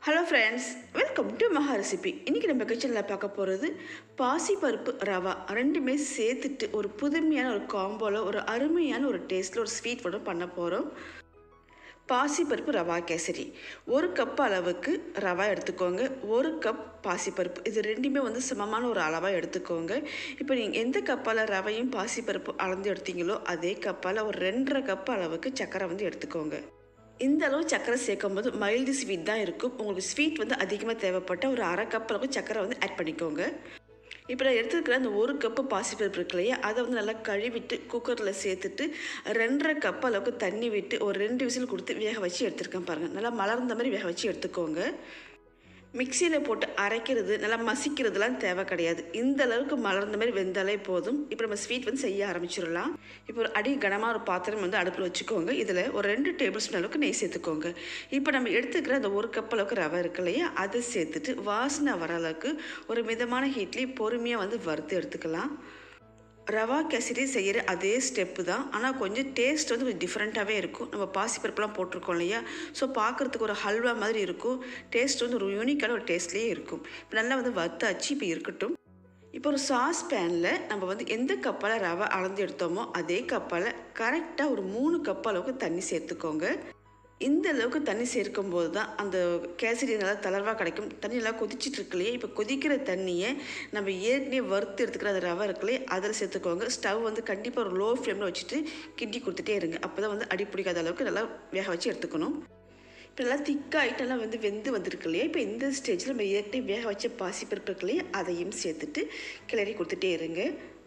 hello friends welcome to Maha recipe இன்றைக்கி நம்ம கிச்சனில் பார்க்க போகிறது பாசிப்பருப்பு ரவா ரெண்டுமே சேர்த்துட்டு ஒரு புதுமையான ஒரு காம்போவில் ஒரு அருமையான ஒரு டேஸ்ட்டில் ஒரு ஸ்வீட் ஒன்று பண்ண போகிறோம் பாசிப்பருப்பு ரவா கேசரி ஒரு கப் அளவுக்கு ரவா எடுத்துக்கோங்க ஒரு கப் பாசிப்பருப்பு இது ரெண்டுமே வந்து சமமான ஒரு அளவாக எடுத்துக்கோங்க இப்போ நீங்கள் எந்த கப்பால் ரவையும் பாசிப்பருப்பு அளந்து எடுத்தீங்களோ அதே கப்பால் ஒரு ரெண்டரை கப் அளவுக்கு சர்க்கரை வந்து எடுத்துக்கோங்க இந்த அளவு சர்க்கரை சேர்க்கும் போது மைல்டு ஸ்வீட் தான் இருக்கும் உங்களுக்கு ஸ்வீட் வந்து அதிகமாக தேவைப்பட்ட ஒரு அரை கப் அளவுக்கு சர்க்கரை வந்து ஆட் பண்ணிக்கோங்க இப்போ நான் எடுத்துருக்கிற அந்த ஒரு கப்பு பாசிப்பருப்பு இருக்கு இல்லையா அதை வந்து நல்லா கழுவிட்டு குக்கரில் சேர்த்துட்டு ரெண்டரை கப் அளவுக்கு தண்ணி விட்டு ஒரு ரெண்டு விசில் கொடுத்து வேக வச்சு எடுத்துருக்கேன் பாருங்கள் நல்லா மலர்ந்த மாதிரி வேக வச்சு எடுத்துக்கோங்க மிக்சியில் போட்டு அரைக்கிறது நல்லா மசிக்கிறதுலாம் தேவை கிடையாது இந்த அளவுக்கு மலர்ந்த மாதிரி வெந்தாலே போதும் இப்போ நம்ம ஸ்வீட் வந்து செய்ய ஆரம்பிச்சிடலாம் இப்போ ஒரு அடி கனமாக ஒரு பாத்திரம் வந்து அடுப்பில் வச்சுக்கோங்க இதில் ஒரு ரெண்டு டேபிள் ஸ்பூன் அளவுக்கு நெய் சேர்த்துக்கோங்க இப்போ நம்ம எடுத்துக்கிற அந்த ஒரு கப் அளவுக்கு ரவை இருக்கு இல்லையா அதை சேர்த்துட்டு வாசனை வர அளவுக்கு ஒரு மிதமான ஹீட்லேயே பொறுமையாக வந்து வறுத்து எடுத்துக்கலாம் ரவா கேசரி செய்கிற அதே ஸ்டெப்பு தான் ஆனால் கொஞ்சம் டேஸ்ட் வந்து கொஞ்சம் டிஃப்ரெண்ட்டாகவே இருக்கும் நம்ம பாசிப்பருப்புலாம் போட்டிருக்கோம் இல்லையா ஸோ பார்க்குறதுக்கு ஒரு ஹல்வா மாதிரி இருக்கும் டேஸ்ட் வந்து ஒரு யூனிக்கான ஒரு டேஸ்ட்லேயே இருக்கும் இப்போ நல்லா வந்து வத்தாச்சு இப்போ இருக்கட்டும் இப்போ ஒரு சாஸ் பேனில் நம்ம வந்து எந்த கப்பால் ரவை அளந்து எடுத்தோமோ அதே கப்பால் கரெக்டாக ஒரு மூணு கப் அளவுக்கு தண்ணி சேர்த்துக்கோங்க இந்த அளவுக்கு தண்ணி சேர்க்கும் போது தான் அந்த கேசரி நல்லா தளர்வாக கிடைக்கும் தண்ணி நல்லா கொதிச்சிட்டு இருக்குல்லையே இப்போ கொதிக்கிற தண்ணியை நம்ம ஏற்கனவே வறுத்து எடுத்துக்கிற அந்த ரவை இருக்குல்லையே அதில் சேர்த்துக்கோங்க ஸ்டவ் வந்து கண்டிப்பாக ஒரு லோ ஃப்ளேமில் வச்சுட்டு கிண்டி கொடுத்துட்டே இருங்க அப்போ தான் வந்து அடி பிடிக்காத அளவுக்கு நல்லா வேக வச்சு எடுத்துக்கணும் இப்போ நல்லா திக்காகிட்டு நல்லா வந்து வெந்து வந்திருக்கு இல்லையா இப்போ இந்த ஸ்டேஜில் நம்ம ஏற்கனவே வேக வச்ச பாசிப்பருப்பு இருக்கு இல்லையா அதையும் சேர்த்துட்டு கிளறி கொடுத்துட்டே இருங்க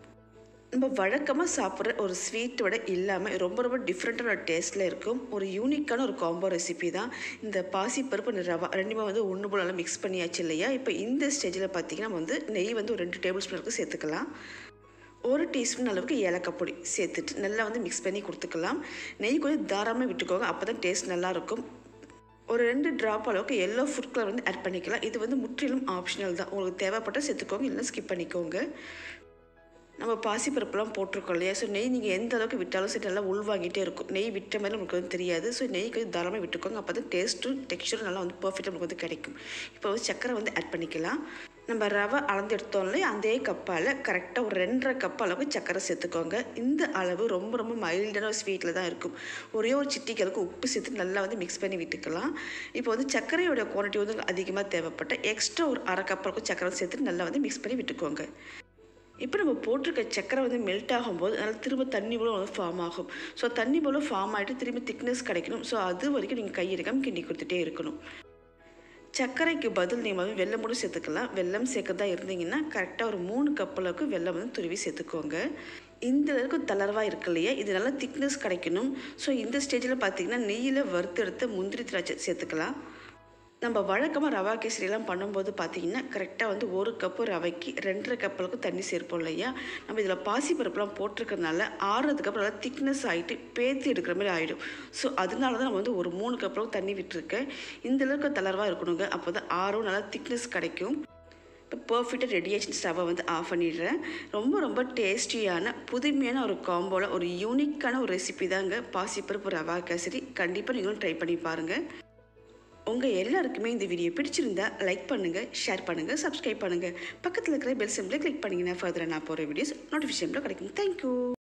நம்ம வழக்கமாக சாப்பிட்ற ஒரு ஸ்வீட்டோட இல்லாமல் ரொம்ப ரொம்ப டிஃப்ரெண்ட்டான ஒரு டேஸ்ட்டில் இருக்கும் ஒரு யூனிக்கான ஒரு காம்போ ரெசிபி தான் இந்த பாசிப்பருப்பு இந்த ரவா ரெண்டுமே வந்து ஒன்று போல நல்லா மிக்ஸ் பண்ணியாச்சு இல்லையா இப்போ இந்த ஸ்டேஜில் பார்த்தீங்கன்னா நம்ம வந்து நெய் வந்து ஒரு ரெண்டு டேபிள் ஸ்பூன் அளவுக்கு சேர்த்துக்கலாம் ஒரு டீஸ்பூன் அளவுக்கு ஏலக்காய் பொடி சேர்த்துட்டு நல்லா வந்து மிக்ஸ் பண்ணி கொடுத்துக்கலாம் நெய் கொஞ்சம் தாராளமாக விட்டுக்கோங்க அப்போ தான் டேஸ்ட் நல்லாயிருக்கும் ஒரு ரெண்டு ட்ராப் அளவுக்கு எல்லோ ஃபுட் கலர் வந்து ஆட் பண்ணிக்கலாம் இது வந்து முற்றிலும் ஆப்ஷனல் தான் உங்களுக்கு தேவைப்பட்டால் சேர்த்துக்கோங்க இல்லைன்னா ஸ்கிப் பண்ணிக்கோங்க நம்ம பாசிப்பருப்புலாம் போட்டிருக்கோம் இல்லையா ஸோ நெய் நீங்கள் எந்த அளவுக்கு விட்டாலும் சரி நல்லா உள்வாங்கிட்டே இருக்கும் நெய் விட்ட மாதிரி நமக்கு வந்து தெரியாது ஸோ நெய் கொஞ்சம் தாராளமாக விட்டுக்கோங்க அப்போ தான் டேஸ்ட்டும் டெக்ஸ்டரும் நல்லா வந்து பர்ஃபெக்டாக நமக்கு வந்து கிடைக்கும் இப்போ வந்து சக்கரை வந்து ஆட் பண்ணிக்கலாம் நம்ம ரவை அளந்து எடுத்தோம் இல்லையா அதே கப்பால் கரெக்டாக ஒரு ரெண்டரை கப் அளவுக்கு சக்கரை சேர்த்துக்கோங்க இந்த அளவு ரொம்ப ரொம்ப மைல்டான ஒரு ஸ்வீட்டில் தான் இருக்கும் ஒரே ஒரு சிட்டிக்கு அளவுக்கு உப்பு சேர்த்து நல்லா வந்து மிக்ஸ் பண்ணி விட்டுக்கலாம் இப்போ வந்து சர்க்கரையோட குவான்டிட்டி வந்து அதிகமாக தேவைப்பட்ட எக்ஸ்ட்ரா ஒரு அரை கப் அளவுக்கு சக்கரை சேர்த்து நல்லா வந்து மிக்ஸ் பண்ணி விட்டுக்கோங்க இப்போ நம்ம போட்டிருக்க சக்கரை வந்து மெல்ட் ஆகும்போது அதனால் திரும்ப தண்ணி போல வந்து ஃபார்ம் ஆகும் ஸோ தண்ணி போல ஃபார்ம் ஆகிட்டு திரும்ப திக்னஸ் கிடைக்கணும் ஸோ அது வரைக்கும் நீங்கள் கையெடுக்காமல் கிண்டி கொடுத்துட்டே இருக்கணும் சர்க்கரைக்கு பதில் நீங்கள் வந்து வெள்ளம் கூட சேர்த்துக்கலாம் வெள்ளம் சேர்க்கறதா இருந்தீங்கன்னா கரெக்டாக ஒரு மூணு கப் அளவுக்கு வெள்ளம் வந்து துருவி சேர்த்துக்கோங்க இந்த அளவுக்கு தளர்வாக இருக்கு இல்லையா இது நல்லா திக்னஸ் கிடைக்கணும் ஸோ இந்த ஸ்டேஜில் பார்த்தீங்கன்னா நெய்யில் வறுத்து எடுத்த முந்திரி திராட்சை சேர்த்துக்கலாம் நம்ம வழக்கமாக ரவா கேசரிலாம் பண்ணும்போது பார்த்தீங்கன்னா கரெக்டாக வந்து ஒரு கப்பு ரவைக்கு ரெண்டரை கப் அளவுக்கு தண்ணி சேர்ப்போம் இல்லையா நம்ம இதில் பாசிப்பருப்புலாம் போட்டிருக்கறனால ஆறுறதுக்கு அப்புறம் நல்லா திக்னஸ் ஆகிட்டு பேத்தி எடுக்கிற மாதிரி ஆகிடும் ஸோ அதனால தான் நம்ம வந்து ஒரு மூணு கப் அளவுக்கு தண்ணி விட்டுருக்கேன் இந்த அளவுக்கு தளர்வாக இருக்கணுங்க அப்போ தான் ஆறும் நல்லா திக்னஸ் கிடைக்கும் இப்போ பர்ஃபெக்டாக ரெடி ஆச்சு ஸ்டவ்வை வந்து ஆஃப் பண்ணிடுறேன் ரொம்ப ரொம்ப டேஸ்டியான புதுமையான ஒரு காம்போவில் ஒரு யூனிக்கான ஒரு ரெசிபி தாங்க பாசிப்பருப்பு ரவா கேசரி கண்டிப்பாக நீங்களும் ட்ரை பண்ணி பாருங்கள் உங்கள் எல்லாருக்குமே இந்த வீடியோ பிடிச்சிருந்தா லைக் பண்ணுங்கள் ஷேர் பண்ணுங்கள் சப்ஸ்கிரைப் பண்ணுங்கள் பக்கத்தில் இருக்கிற பெல் சிம்பிளை கிளிக் பண்ணிங்கன்னா ஃபர்தராக நான் போகிற வீடியோஸ் நோட்டிஃபிகேஷனில் கிடைக்கும் தேங்க்யூ